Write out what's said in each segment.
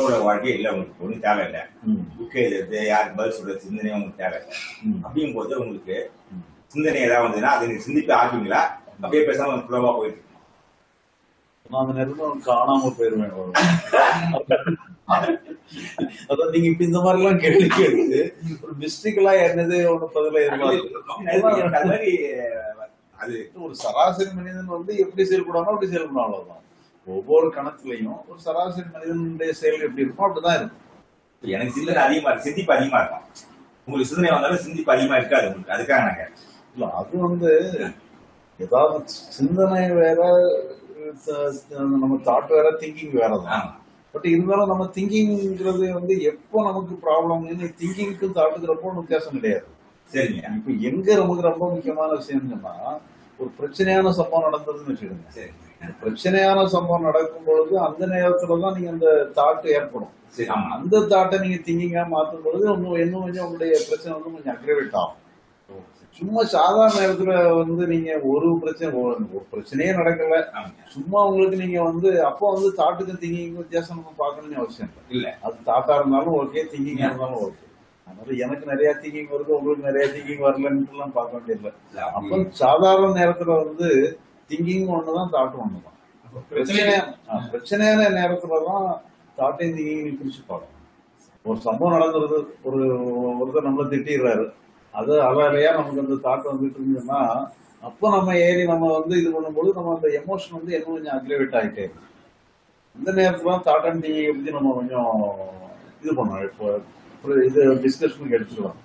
புக்கோட வாழ்க்கையே இல்லை உங்களுக்கு ஒன்றும் தேவை இல்லை ம். புக்கு எழுதுறது யாருக்கு பதில் சொல்றது சிந்தனை உங்களுக்கு தேவை இல்லை ம். அப்படிங்கும் போது உங்களுக்கு சிந்தனை ஏதாவது வந்ததுன்னா அதை நீங்க சிந்திக்க ஆரம்பிங்களா அப்படியே பேசாம ஃப்ளோவா போயிட்டு இருக்கும். நான் அந்த நேரத்துல காணாம போயிருவேன் அதான் நீங்க இப்ப இந்த மாதிரி எல்லாம் கேள்வி கேட்டு ஒரு மிஸ்டேக்கலா என்னது ஒண்ணு பதில எதிர்பார்த்து அது மாதிரி அது ஒரு சராசரி மனிதன் வந்து எப்படி செயல்படாமோ அப்படி செயல்படும் அவ்வளவுதான் ஒவ்வொரு கணத்துலயும் ஒரு சராசரி மனிதனுடைய செயல் எப்படி இருக்கும் அப்படிதான் இருக்கும் எனக்கு சிந்தனை அதிகமா இருக்கு சிந்திப்பு அதிகமா இருக்கும் உங்களுக்கு சிந்தனை வந்தாலும் சிந்திப்பு அதிகமா இருக்காது உங்களுக்கு அதுக்காக நான் கேட்டேன் இல்ல அது வந்து ஏதாவது சிந்தனை வேற த- த- நம்ம தாட் வேற திங்கிங் வேற தான் ஆமா பட் இருந்தாலும் நம்ம திங்கிங்கிறது வந்து எப்போ நமக்கு ப்ராப்ளம் திங்கிங்க்கும் தாட்டுக்கிறப்போ வித்தியாசம் கிடையாது சரிங்க இப்போ எங்க நமக்கு ரொம்ப முக்கியமான விஷயம் சொன்னா ஒரு பிரச்சனையான சம்பவம் நடந்ததுன்னு வச்சுக்கோங்க சரிங்க பிரச்சனையான சம்பவம் நடக்கும் பொழுது அந்த நேரத்துல தான் நீங்க அந்த தாட் ஏற்படும் சரி ஆமா அந்த தாட்டை நீங்க திங்கிங்கா மாத்தும் பொழுது இன்னும் இன்னும் கொஞ்சம் உங்களுடைய பிரச்சனை வந்து கொஞ்சம் அக்ரவேட் ஆகும் சும்மா சாதாரண நேரத்துல வந்து நீங்க ஒரு பிரச்சனை ஒரு ஒரு பிரச்சனையே நடக்கல ஆமாங்க சும்மா உங்களுக்கு நீங்க வந்து அப்போ வந்து தாட்டுக்கும் திங்கிங்கும் வித்தியாசம் நம்ம பார்க்கணும்னு அவசியம் இல்லை இல்ல அது தாட்டா இருந்தாலும் ஓகே திங்கிங்கா இருந்தாலும் ஓகே அதனால எனக்கு நிறைய திங்கிங் வருது உங்களுக்கு நிறைய திங்கிங் வரலன்ட்டு எல்லாம் பார்க்க வேண்டியதில்லை இல்ல, அப்போ அப்படி சாதாரண நேரத்துல வந்து திங்கிங் ஒண்ணுதான் தாட்டும் ஒண்ணுதான் பிரச்சனையா ஆ, பிரச்சனையான நேரத்துல தான் தாட்டையும் திங்கிங் பிரிச்சு பார்க்கணும் ஒரு சம்பவம் நடந்துருது ஒரு ஒருத்தர் நம்மள திட்டிடுறாரு அது அலையா நமக்கு அந்த தாட்டம் வந்துட்டு இருந்ததுன்னா அப்போ நம்ம ஏறி நம்ம வந்து இது பண்ணும்போது நம்ம அந்த எமோஷன் வந்து இன்னும் கொஞ்சம் அக்ரிவேட் ஆகிட்டே இருக்கு இந்த நேரத்துல தான் தாட் அண்ட் திங்கிங் பத்தி நம்ம கொஞ்சம் இது பண்ணணும் இப்போ ஒரு இது டிஸ்கஷனுக்கு எடுத்துக்கலாம்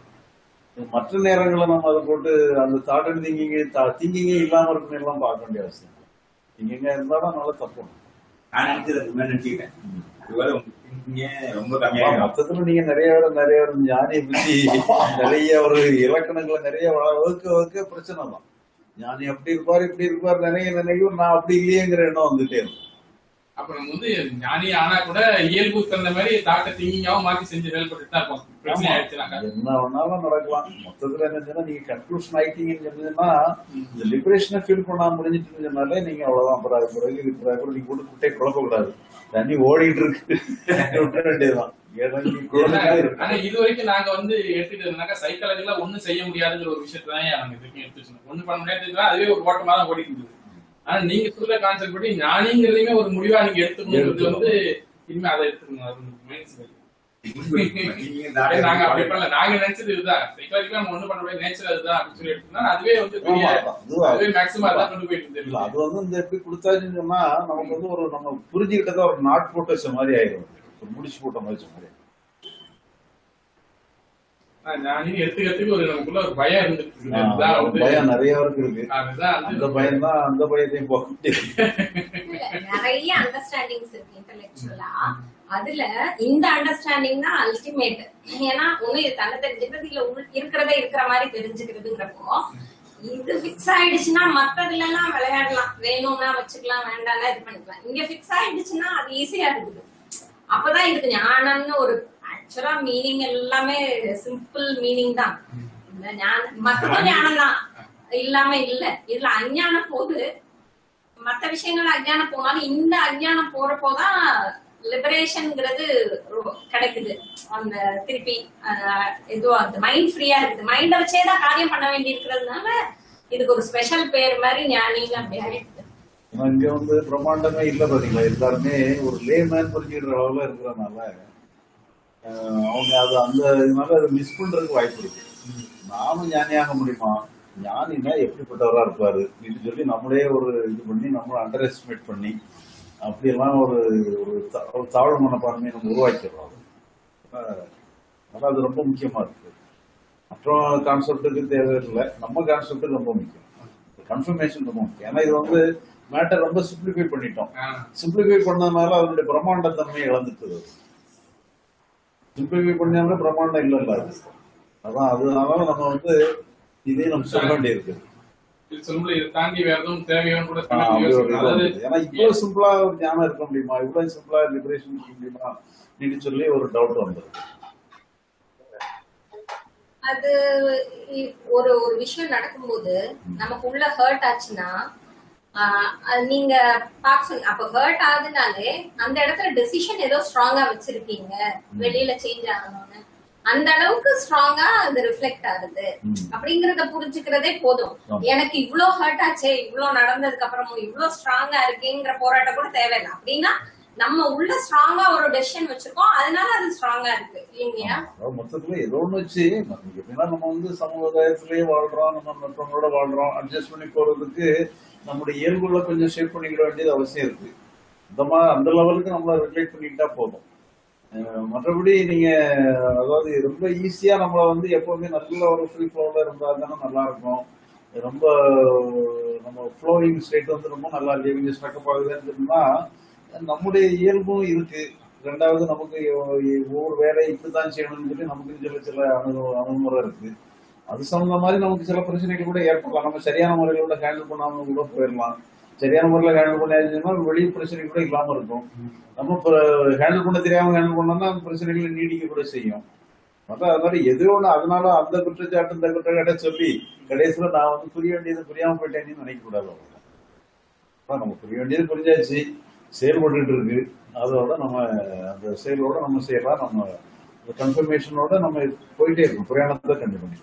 மற்ற நேரங்களில் நம்ம அதை போட்டு அந்த தாட் அண்ட் திங்கிங் திங்கிங்கே இல்லாம இருக்கணும் எல்லாம் பார்க்க வேண்டிய அவசியம் திங்கிங்கா இருந்தாலும் நல்லா தப்பு நான் நினைச்சது அதுக்கு மேல நினைச்சுக்கிட்டேன் ஒருவேளை உங்களுக்கு thinking ரொம்ப ஆமா, கம்மியாக மொத்தத்துல நீங்க நிறைய பேர் நிறைய பேர் ஞானியை பத்தி நிறைய ஒரு இலக்கணங்களை நிறைய வ- வகுக்க வகுக்க பிரச்சனை தான் ஞானி அப்படி இருப்பார் இப்படி இருப்பார் நிறைய நினைக்கும் நான் அப்படி இல்லையேங்கிற எண்ணம் வந்துட்டே இருக்கும் அப்ப நம்ம வந்து ஞானி ஆனா கூட இயல்புக்கு தகுந்த மாதிரி தாக்க திங்கிங்காவும் மாத்தி செஞ்சு செயல்பட்டு தான் இருப்போம் பிரச்சனை ஆயிடுச்சுனாக்கா என்ன வேணாலும் நடக்கலாம் மொத்தத்துல என்னச்சுன்னா நீங்க கன்க்ளூஷன் ஆயிட்டீங்கன்னு சொன்னீங்கன்னா இந்த லிபரேஷனை ஃபீல் பண்ணாம முடிஞ்சிட்டு சொன்னாலே நீங்க அவ்வளவுதான் அப்புறம் அது பிறகு இது பிறகு நீங்க போட்டு குட்டை குழப்ப கூடாது தண்ணி ஓடிட்டு இருக்கு விட்டுற வேண்டியதுதான் இறங்கி குழந்தையா இருக்கு ஆனா இது வரைக்கும் நாங்க வந்து எடுத்துக்கிட்டதுனாக்கா சைக்காலஜில ஒண்ணும் செய்ய முடியாதுங்கிற ஒரு விஷயத்தை தான் நாங்க இது வரைக்கும் எடுத்து வச்சிருந்தோம் ஒண்ணு பண்ண முடியாது அதுவே ஒரு ஓட்டமா தான் ஓடிட்டு இருந்தது ஆனா நீங்க சொல்ற கான்செப்ட் படி ஞானிங்கிறதையுமே ஒரு முடிவா நீங்க எடுத்துக்கணுங்கிறது வந்து இனிமே அதை எடுத்துக்கணும் அது மைண்ட் செட் நாங்க அப்படி பண்ணல நாங்க நினைச்சது இதுதான் சைக்காலஜிக்கா நம்ம ஒண்ணு பண்ண முடியாது நேச்சர் அதுதான் அப்படின்னு சொல்லி எடுத்தோம்னா அதுவே வந்து பெரிய ஆமா, அதுவா- அதுவே மேக்ஸிமம் அதான் கொண்டு போயிட்டு இல்ல இருந்தது அது வந்து இந்த எப்படி கொடுத்தாச்சுன்னு சொன்னா நமக்கு வந்து ஒரு நம்ம புரிஞ்சுக்கிட்டதா ஒரு நாட் போட்டு வச்ச மாதிரி ஆயிடும் ஒரு முடிச்சு போட்ட மாதிரி வச்ச மாதிரி ஞானி எடுத்துக்கிறதுக்கு ஒரு நமக்குள்ள ஒரு பயம் இருந்துட்டு இருக்குது. ஆஹ் அதுதான் அந்த வந்து பயம் நிறைய பேருக்கு இருக்கு அதுதான் அந்த வந்து பயம் தான் அந்த பயத்தையும் போக முடியாது இல்ல, நிறைய அண்டர்ஸ்டாண்டிங்ஸ் இருக்கு இன்டெலெக்சுவலா அதுல இந்த அண்டர்ஸ்டாண்டிங் தான் அல்டிமேட் ஏன்னா ஒண்ணு இது தன்னை தெரிஞ்சுக்கிறது இல்ல உள் இருக்கிறத இருக்கிற மாதிரி தெரிஞ்சுக்கிறதுங்கிறப்போ இது பிக்ஸ் ஆயிடுச்சுன்னா மத்ததுல எல்லாம் விளையாடலாம் வேணும்னா வச்சுக்கலாம் வேண்டாம்னா இது பண்ணிக்கலாம் இங்க பிக்ஸ் ஆயிடுச்சுன்னா அது ஈஸியா இருக்குது அப்பதான் இதுக்கு ஞானம்னு ஒரு ஆக்சுவலா மீனிங் எல்லாமே சிம்பிள் மீனிங் தான் இந்த ஞானம் மத்ததும் ஞானம் தான் இல்லாம இல்ல இதுல அஞ்ஞானம் போது மத்த விஷயங்கள் அஜ்ஞானம் போனாலும் இந்த அஜ்ஞானம் போறப்போதான் லிபரேஷன்ங்கிறது கிடைக்குது அந்த திருப்பி அஹ், எதுவும் அந்த மைண்ட் ஃப்ரீயா இருக்குது மைண்ட வச்சே தான் காரியம் பண்ண வேண்டி இருக்கிறதுனால இதுக்கு ஒரு ஸ்பெஷல் பேர் மாதிரி ஞானின்னு அப்படி ஆயிடுது ஆனா இங்க வந்து பிரம்மாண்டமே இல்ல பாத்தீங்களா எல்லாருமே ஒரு லேமேன் புரிஞ்சுக்கிற அளவுல இருக்கிறதுனால ஆஹ் அவங்க அது அந்த இதனால அதை மிஸ் பண்றதுக்கு வாய்ப்பு இருக்கு நானும் ஞானியாக முடியுமா ஞானினா எப்படிப்பட்டவரா இருப்பாரு அப்படின்னு சொல்லி நம்மளே ஒரு இது பண்ணி நம்மளை அண்டர் எஸ்டிமேட் பண்ணி அப்படியெல்லாம் ஒரு ஒரு தா- ஒரு தாழ்வு மனப்பான்மையை நம்ம உருவாக்கிடுறோம் ஆஹ் அதனால அது ரொம்ப முக்கியமா இருக்கு மற்ற கான்செப்டுக்கு தேவையில்லை நம்ம கான்செப்ட் ரொம்ப முக்கியம் கன்ஃபர்மேஷன் ரொம்ப முக்கியம் ஏன்னா இது வந்து மேட்டர் ரொம்ப சிம்பிளிஃபை பண்ணிட்டோம் ஆஹ், சிம்பிளிஃபை பண்ணதுனால அதனுடைய பிரம்மாண்ட தன்மை இழந்துட்டது சிம்பிளிஃபை பண்ணாம பிரம்மாண்டம் இல்லைல்ல அது அதான் அது அதனால நம்ம வந்து இதையும் நம்ம சொல்ல வேண்டியிருக்கு இது சொல்லும்போது இதை தாண்டி வேற எதுவும் தேவையான கூட ஆஹ் அப்படி ஒரு இது அதாவது வந்தது. ஏன்னா இவ்வளவு சிம்பிளா ஒரு ஞானம் இருக்க முடியுமா இவ்வளவு சிம்பிளா லிபரேஷன் இருக்க முடியுமா அப்படின்னு சொல்லி ஒரு டவுட் வந்தது அது இ- ஒரு ஒரு விஷயம் நடக்கும்போது நமக்கு உள்ள ஹர்ட் ஆச்சுன்னா ஆஹ் அது நீங்க பார்க்க சொன்ன அப்ப ஹர்ட் ஆகுதுனாலே அந்த இடத்துல டெசிஷன் ஏதோ ஸ்ட்ராங்கா வச்சிருக்கீங்க வெளியில சேஞ்ச் ஆகணும்னு அந்த அளவுக்கு ஸ்ட்ராங்கா அது ரிஃப்ளெக்ட் ஆகுது ம். அப்படிங்கறத புரிஞ்சுக்கிறதே போதும் ஆமா. எனக்கு இவ்ளோ ஹர்ட் ஆச்சே இவ்ளோ நடந்ததுக்கு அப்புறமும் இவ்ளோ ஸ்ட்ராங்கா இருக்கேங்கிற போராட்டம் கூட தேவையில்லை அப்படின்னா நம்ம உள்ள ஸ்ட்ராங்கா ஒரு டெசிஷன் வச்சிருக்கோம் அதனால அது ஸ்ட்ராங்கா இருக்கு இல்லையா அதாவது மொத்தத்துல ஏதோ ஒண்ணு வச்சு நம்ம எப்படின்னா நம்ம வந்து சமுதாயத்திலேயே வாழ்றோம் நம்ம மற்றவங்களோட வாழ்றோம் அட்ஜஸ்ட் பண்ணி போறதுக்கு நம்முடைய இயல்புகளை கொஞ்சம் ஷேப் பண்ணிக்கிட வேண்டியது அவசியம் இருக்கு இந்த மாதிரி அந்த லெவலுக்கு நம்மள ரிலேட் பண்ணிக்கிட்டா போதும் அஹ் மற்றபடி நீங்க அதாவது ரொம்ப ஈஸியா நம்மள வந்து எப்பவுமே நல்ல ஒரு ஃப்ரீ ஃப்ளோல இருந்தா தானே நல்லா இருக்கும் ரொம்ப நம்ம ஃப்ளோயிங் ஸ்டேட் வந்து ரொம்ப நல்லா இருக்கு கொஞ்சம் ஸ்ட்ரக்கப் ஆகுதுன்னு சொன்னா நம்முடைய இயல்பும் இருக்கு ரெண்டாவது நமக்கு ஒவ்வொரு வேலையை இப்படித்தான் செய்யணும்னு சொல்லி நமக்கு சில சில அணு அணுகுமுறை இருக்கு அது சம்பந்த மாதிரி நமக்கு சில பிரச்சனைகள் கூட ஏற்படலாம் நம்ம சரியான முறையில கூட ஹேண்டில் பண்ணாம கூட போயிடலாம் சரியான முறையில ஹேண்டில் பண்ணாச்சுன்னா வெளி பிரச்சனை கூட இல்லாம இருக்கும் நம்ம ஹேண்டில் பண்ண தெரியாம ஹேண்டில் பண்ணோம்னா அந்த பிரச்சனைகள் நீடிக்க கூட செய்யும் மற்ற அதனால எது ஒண்ணு அதனால அந்த குற்றச்சாட்டு இந்த குற்றச்சாட்டை சொல்லி கடைசியில நான் வந்து புரிய வேண்டியது புரியாம போயிட்டேன்னு நினைக்க கூடாது அவ்வளவுதான். அப்ப நம்ம புரிய வேண்டியது புரிஞ்சாச்சு செயல்பட்டு இருக்கு அதோட நம்ம அந்த செயலோட நம்ம செய்யலாம் நம்ம கன்ஃபர்மேஷனோட நம்ம போயிட்டே இருக்கோம் புரியாணத்தை கண்டு பண்ணி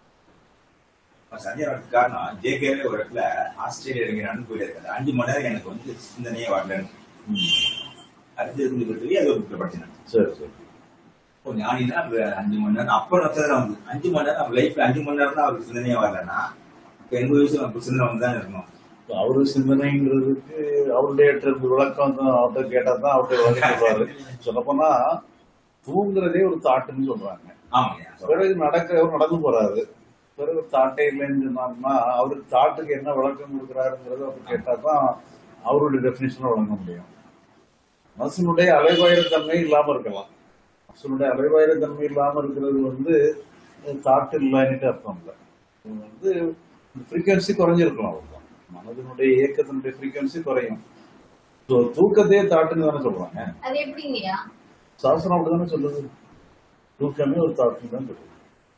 சந்தியா வரதுக்கு காரணம் ஜேகேவே ஒரு இடத்துல ஆஸ்திரேலியா இறங்கி நடந்து போயிருக்காரு அஞ்சு மணி நேரம் எனக்கு வந்து சிந்தனையே வரலன்னு அடுத்து இருந்து சொல்லி அது ஒரு புக்கில் படிச்சேன் சரி சரி இப்போ ஞானினா அது அஞ்சு மணி நேரம் அப்ப நடத்தது வந்து அஞ்சு மணி நேரம் லைஃப்ல அஞ்சு மணி நேரம் தான் அவருக்கு சிந்தனையே வரலன்னா இப்ப எண்பது வயசு நமக்கு சிந்தனை வந்து தான் இருக்கணும் அவரு சிந்தனைங்கிறதுக்கு அவருடைய term விளக்கம் தான் அவர்கிட்ட கேட்டா தான் அவர்கிட்ட விளக்கம் சொல்றாரு சொல்லப்போனா தூங்குறதே ஒரு தாட்டுன்னு சொல்றாங்க ஆமாய்யா பிறகு நடக்க அவர் நடந்து போறாரு பிறகு தாட்டே இல்லைன்னு சொன்னாருன்னா அவருக்கு தாட்டுக்கு என்ன விளக்கம் கொடுக்குறாருங்கிறது அவர் கேட்டா தான் அவருடைய டெபினிஷனை வழங்க முடியும் மனசனுடைய அலைவாயிரத்தன்மை இல்லாம இருக்கலாம் மனசனுடைய அலைவாயிரத்தன்மை இல்லாம இருக்கிறது வந்து தாட்டு இல்லைன்னுட்டு அர்த்தம் இல்லை இது வந்து ஃப்ரீக்வன்சி குறைஞ்சிருக்கலாம் அவ்வளவுதான் மனதினுடைய இயக்கத்தினுடைய ஃப்ரீக்வன்சி குறையும் So, தூக்கத்தையே தாட்டுன்னு தானே சொல்றாங்க அது எப்படிங்கய்யா சாஸ்திரம் அப்படிதானே சொல்லுது தூக்கமே ஒரு தாட்டுன்னு தான் சொல்லுது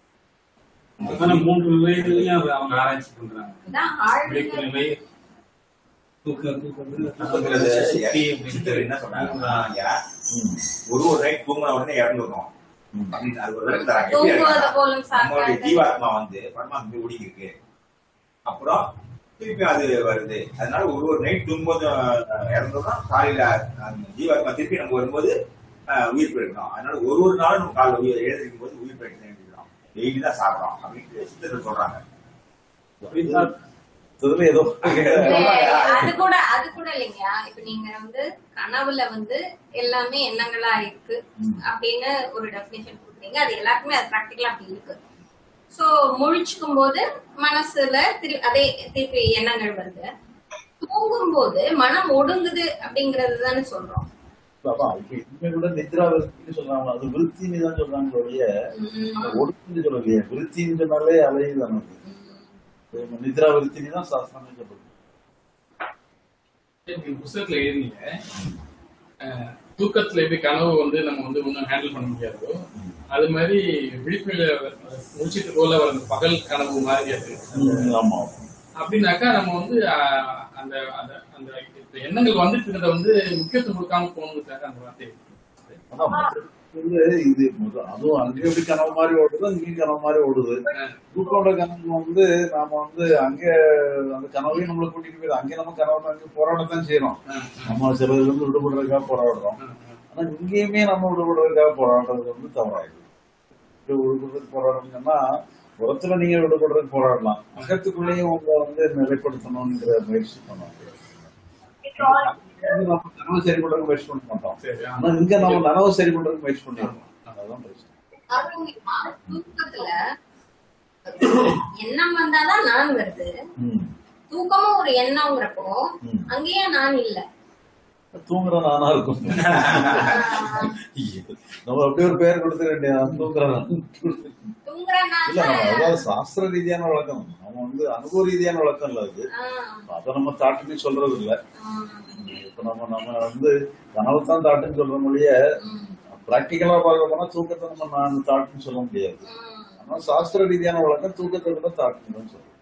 அதான மூன்று நிலைகளையும் அது அவங்க ஆராய்ச்சி பண்றாங்க அதான் விழிப்பு ஆழ்நிலை நிலை தூக்க தூக்கத்துல தூக்கத்துல சுத்தி சித்தர் என்ன சொன்னாங்கன்னா அப்படின்னு ஐயா, ஒரு ஒரு நைட் தூங்கின உடனே இறந்துடும் ம். அப்படின்னு அது ஒரு விளக்கம் தராங்க எப்படி தூங்குவது இறக்குறாங்க? போலும் நம்மளுடைய சாக்காடு ஜீவாத்மா வந்து பரமாத்மா ஓடி இருக்கு அப்புறம் திருப்பி அது வருது அதனால ஒரு ஒரு நைட் தூங்கும்போது அஹ், இறந்தோம்னா காலையில அந்த ஜீவாத்மா திருப்பி நம்ம வரும்போது அஹ், உயிர் பெருக்கணும் அதனால ஒரு ஒரு நாளும் நம்ம காலைல உயிர் எழுந்திருக்கும் போது உயிர் பெருக்கணும் டெய்லி தான் சாப்பிடறோம் அப்படின்னு சித்தர்கள் சொல்றாங்க இதுல ஏதோ அது கூட அது கூட இல்லைங்கயா இப்ப நீங்க வந்து கனவுல வந்து எல்லாமே எண்ணங்களா இருக்கு அப்படின்னு ஒரு டெபினேஷன் கொடுக்குறீங்க அது எல்லாருக்குமே அது ப்ராக்டிக்கலா அப்படி இருக்கு சோ முழிச்சுக்கும் போது மனசுல திரு அதே திருப்பி எண்ணங்கள் வருது தூங்கும் போது மனம் ஒடுங்குது அப்படிங்கறது தானே சொல்றோம் அதான் இப்ப இனிமே கூட நித்ரா விருத்தின்னு சொல்றாங்க அது விருத்தின்னு தான் சொல்றாங்க ஒழிய உம் ஒடுக்குன்னு சொல்லலையே விருத்தின்னு சொன்னாலே அலையுதானே அது. இப்ப நித்ரா விருத்தின்னு தான் சாஸ்திரமே சொல்றது நீங்க புத்தகத்துல எழுதினீங்க அஹ், தூக்கத்துல எப்படி கனவு வந்து நம்ம வந்து ஒன்றும் ஹேண்டில் பண்ண முடியாதோ அது மாதிரி விழிப்புல முடிச்சிட்டு போல வர அந்த பகல் கனவு மாதிரி அது ம், ஆமா அப்படின்னாக்கா நம்ம வந்து அஹ், அந்த அந்த அந்த இப்ப எண்ணங்கள் வந்துட்டு இருக்கிறத வந்து முக்கியத்துவம் கொடுக்காம போகணுங்கிறதுக்காக அந்த வார்த்தை அதான் மற்ற வந்து இது முத- அதுவும் அங்கே எப்படி கனவு மாதிரி ஓடுது அங்கேயும் கனவு மாதிரி ஓடுது தூக்கோட கனவு வந்து நாம வந்து அங்க அந்த கனவையும் நம்மளை கூட்டிட்டு போயிடும் அங்கே நம்ம கனவு அங்கே போராடத்தான் செய்யறோம் நம்ம சில இதுல இருந்து விடுபடுறதுக்காக போராடுறோம் ஆனா இங்கேயுமே நம்ம விடுபடுறதுக்காக போராடுறது வந்து தவறாயிடுது இப்படி விடுபடுறதுக்கு போராடணும்னா புறத்துல நீங்க விடுபடுறதுக்கு போராடலாம் அகத்துக்குள்ளேயும் உங்களை வந்து நிலைப்படுத்தணுங்கிற முயற்சி பண்ணுவாங்க நம்ம கனவு சரி பண்றதுக்கு முயற்சி பண்ண மாட்டோம் சரி ஆமா. ஆனா இங்க நம்ம நனவு சரி பண்றதுக்கு முயற்சி பண்ணிடுறோம் அதான் பிரச்சனை அதுவுமா தூக்கத்துல எண்ணம் வந்தாதான் நான் வருது ம். தூக்கமும் ஒரு எண்ணம்ங்கிறப்போ ம். அங்கேயே நான் இல்ல தூங்குற நானா இருக்கும் நம்ம அப்படியே ஒரு பேர் கொடுத்துக்க வேண்டியது தூங்குற நான் தூங்குற நான் இல்ல நம்ம அதாவது சாஸ்திர ரீதியான வழக்கம் நம்ம வந்து அனுபவ ரீதியான வழக்கம் இல்ல அது அதை நம்ம தாட்டுன்னு சொல்றது இல்ல இப்ப நம்ம நம்ம வந்து கனவு தான் தாட்டுன்னு சொல்ற மொழிய பிராக்டிக்கலா பார்க்க போனா தூக்கத்தை நம்ம நான் தாட்டுன்னு சொல்ல முடியாது ஆனா சாஸ்திர ரீதியான வழக்கம் தூக்கத்தை கூட தாட்டுன்னு தான் சொல்றோம்